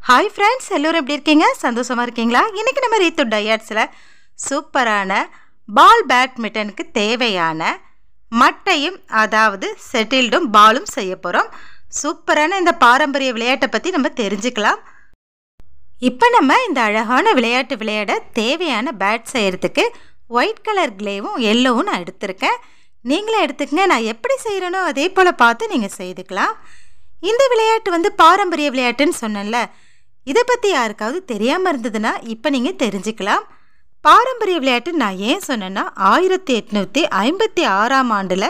hi friends எல்லோரும் எப்படி இருக்கீங்க சந்தோஷமாக இருக்கீங்களா இன்றைக்கி நம்ம ரீத்து டயட்ஸில் சூப்பரான பால் பேட்மிண்டனுக்கு தேவையான மட்டையும் அதாவது செட்டில்டும் பாலும் செய்ய போகிறோம் சூப்பரான இந்த பாரம்பரிய விளையாட்டை பற்றி நம்ம தெரிஞ்சுக்கலாம் இப்போ நம்ம இந்த அழகான விளையாட்டு விளையாட தேவையான பேட் செய்கிறதுக்கு ஒயிட் கலர் கிளேவும் எல்லோவும் நான் எடுத்திருக்கேன் நீங்களே எடுத்துக்கங்க நான் எப்படி செய்கிறேனோ அதே போல் பார்த்து நீங்கள் செய்துக்கலாம் இந்த விளையாட்டு வந்து பாரம்பரிய விளையாட்டுன்னு சொன்னேன்ல இதை பற்றி யாருக்காவது தெரியாமல் இருந்ததுன்னா இப்போ நீங்கள் தெரிஞ்சுக்கலாம் பாரம்பரிய விளையாட்டு நான் ஏன் சொன்னேன்னா ஆயிரத்தி எட்நூற்றி ஐம்பத்தி ஆறாம் ஆண்டில்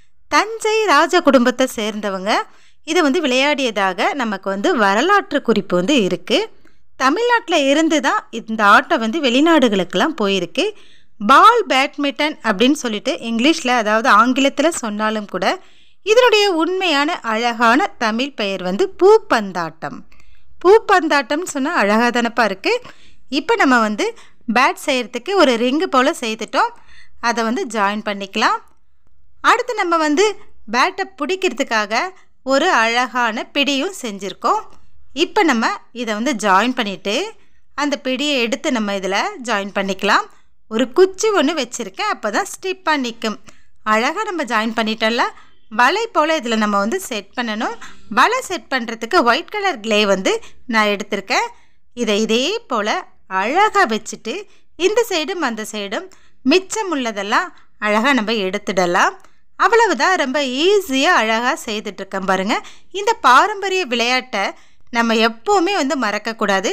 தஞ்சை ராஜ குடும்பத்தை சேர்ந்தவங்க இதை வந்து விளையாடியதாக நமக்கு வந்து வரலாற்று குறிப்பு வந்து இருக்குது தமிழ்நாட்டில் இருந்து தான் இந்த ஆட்டம் வந்து வெளிநாடுகளுக்கெல்லாம் போயிருக்கு பால் பேட்மிண்டன் அப்படின்னு சொல்லிட்டு இங்கிலீஷில் அதாவது ஆங்கிலத்தில் சொன்னாலும் கூட இதனுடைய உண்மையான அழகான தமிழ் பெயர் வந்து பூப்பந்தாட்டம் பூப்பந்தாட்டம்னு சொன்னால் அழகாக தானப்பா இருக்குது இப்போ நம்ம வந்து பேட் செய்கிறதுக்கு ஒரு ரிங்கு போல் செய்துட்டோம் அதை வந்து ஜாயின் பண்ணிக்கலாம் அடுத்து நம்ம வந்து பேட்டை பிடிக்கிறதுக்காக ஒரு அழகான பிடியும் செஞ்சுருக்கோம் இப்போ நம்ம இதை வந்து ஜாயின் பண்ணிவிட்டு அந்த பிடியை எடுத்து நம்ம இதில் ஜாயின் பண்ணிக்கலாம் ஒரு குச்சி ஒன்று வச்சுருக்கேன் அப்போ தான் ஸ்டிப்பாக நிற்கும் அழகாக நம்ம ஜாயின் பண்ணிட்டோம்ல வலை போல் இதில் நம்ம வந்து செட் பண்ணணும் வலை செட் பண்ணுறதுக்கு ஒயிட் கலர் க்ளே வந்து நான் எடுத்திருக்கேன் இதை இதே போல் அழகாக வச்சுட்டு இந்த சைடும் அந்த சைடும் மிச்சம் உள்ளதெல்லாம் அழகாக நம்ம எடுத்துடலாம் அவ்வளவுதான் ரொம்ப ஈஸியாக அழகாக செய்துட்ருக்கேன் பாருங்கள் இந்த பாரம்பரிய விளையாட்டை நம்ம எப்போவுமே வந்து மறக்கக்கூடாது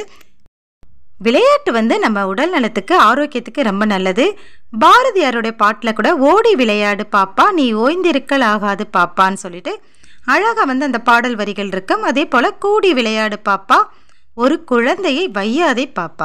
விளையாட்டு வந்து நம்ம உடல் நலத்துக்கு ஆரோக்கியத்துக்கு ரொம்ப நல்லது பாரதியாருடைய பாட்டில் கூட ஓடி விளையாடு பாப்பா நீ ஓய்ந்திருக்கல் ஆகாது பாப்பான்னு சொல்லிட்டு அழகாக வந்து அந்த பாடல் வரிகள் இருக்கும் அதே போல் கூடி விளையாடு பாப்பா ஒரு குழந்தையை வையாதே பாப்பா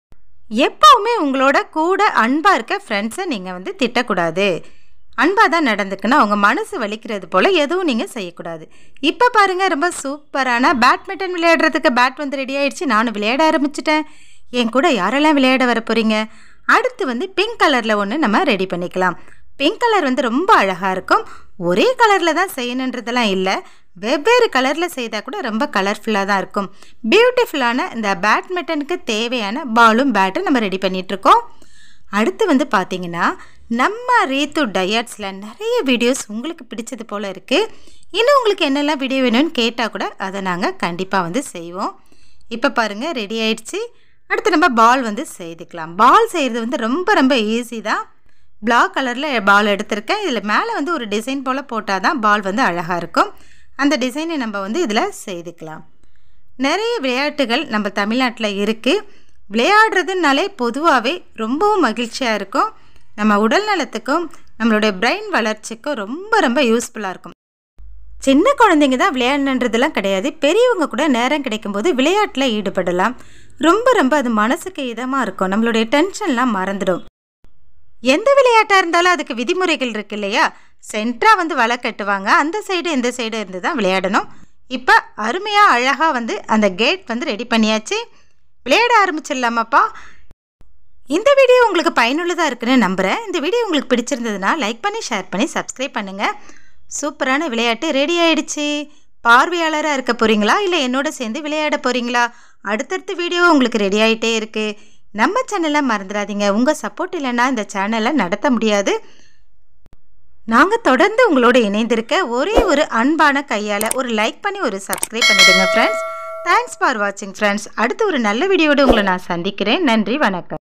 எப்போவுமே உங்களோட கூட அன்பாக இருக்க ஃப்ரெண்ட்ஸை நீங்கள் வந்து திட்டக்கூடாது அன்பாக தான் நடந்துக்குன்னா உங்கள் மனசு வலிக்கிறது போல் எதுவும் நீங்கள் செய்யக்கூடாது இப்போ பாருங்கள் ரொம்ப சூப்பரான பேட்மிண்டன் விளையாடுறதுக்கு பேட் வந்து ரெடி ஆயிடுச்சு நானும் விளையாட ஆரம்பிச்சிட்டேன் என் கூட யாரெல்லாம் விளையாட வர போகிறீங்க அடுத்து வந்து பிங்க் கலரில் ஒன்று நம்ம ரெடி பண்ணிக்கலாம் பிங்க் கலர் வந்து ரொம்ப அழகாக இருக்கும் ஒரே கலரில் தான் செய்யணுன்றதெல்லாம் இல்லை வெவ்வேறு கலரில் செய்தால் கூட ரொம்ப கலர்ஃபுல்லாக தான் இருக்கும் பியூட்டிஃபுல்லான இந்த பேட்மிண்டனுக்கு தேவையான பாலும் பேட்டும் நம்ம ரெடி பண்ணிகிட்ருக்கோம் அடுத்து வந்து பார்த்தீங்கன்னா நம்ம ரீத்து டயட்ஸில் நிறைய வீடியோஸ் உங்களுக்கு பிடிச்சது போல் இருக்குது இன்னும் உங்களுக்கு என்னெல்லாம் வீடியோ வேணும்னு கேட்டால் கூட அதை நாங்கள் கண்டிப்பாக வந்து செய்வோம் இப்போ பாருங்கள் ரெடி ஆயிடுச்சு அடுத்து நம்ம பால் வந்து செய்துக்கலாம் பால் செய்கிறது வந்து ரொம்ப ரொம்ப ஈஸி தான் பிளாக் கலரில் பால் எடுத்திருக்கேன் இதில் மேலே வந்து ஒரு டிசைன் போல் போட்டால் தான் பால் வந்து அழகாக இருக்கும் அந்த டிசைனை நம்ம வந்து இதில் செய்துக்கலாம் நிறைய விளையாட்டுகள் நம்ம தமிழ்நாட்டில் இருக்குது விளையாடுறதுனாலே பொதுவாகவே ரொம்பவும் மகிழ்ச்சியாக இருக்கும் நம்ம உடல் நலத்துக்கும் நம்மளுடைய பிரெயின் வளர்ச்சிக்கும் ரொம்ப ரொம்ப யூஸ்ஃபுல்லாக இருக்கும் சின்ன குழந்தைங்க தான் விளையாடணுன்றதெல்லாம் கிடையாது பெரியவங்க கூட நேரம் கிடைக்கும்போது விளையாட்டில் ஈடுபடலாம் ரொம்ப ரொம்ப அது மனசுக்கு இதமாக இருக்கும் நம்மளுடைய டென்ஷன்லாம் மறந்துடும் எந்த விளையாட்டாக இருந்தாலும் அதுக்கு விதிமுறைகள் இருக்கு இல்லையா சென்டராக வந்து வலை கட்டுவாங்க அந்த சைடு இந்த சைடு இருந்து தான் விளையாடணும் இப்போ அருமையாக அழகாக வந்து அந்த கேட் வந்து ரெடி பண்ணியாச்சு விளையாட ஆரம்பிச்சிடலாமாப்பா இந்த வீடியோ உங்களுக்கு பயனுள்ளதாக இருக்குன்னு நம்புகிறேன் இந்த வீடியோ உங்களுக்கு பிடிச்சிருந்ததுன்னா லைக் பண்ணி ஷேர் பண்ணி சப்ஸ்கிரைப் பண்ணுங்கள் சூப்பரான விளையாட்டு ரெடி ஆயிடுச்சு பார்வையாளராக இருக்க போகிறீங்களா இல்லை என்னோட சேர்ந்து விளையாட போகிறீங்களா அடுத்தடுத்த வீடியோ உங்களுக்கு ரெடி ஆகிட்டே இருக்குது நம்ம சேனலை மறந்துடாதீங்க உங்கள் சப்போர்ட் இல்லைன்னா இந்த சேனலை நடத்த முடியாது நாங்கள் தொடர்ந்து உங்களோட இணைந்திருக்க ஒரே ஒரு அன்பான கையால் ஒரு லைக் பண்ணி ஒரு சப்ஸ்கிரைப் பண்ணிவிடுங்க ஃப்ரெண்ட்ஸ் தேங்க்ஸ் ஃபார் வாட்சிங் ஃப்ரெண்ட்ஸ் அடுத்து ஒரு நல்ல வீடியோடு உங்களை நான் சந்திக்கிறேன் நன்றி வணக்கம்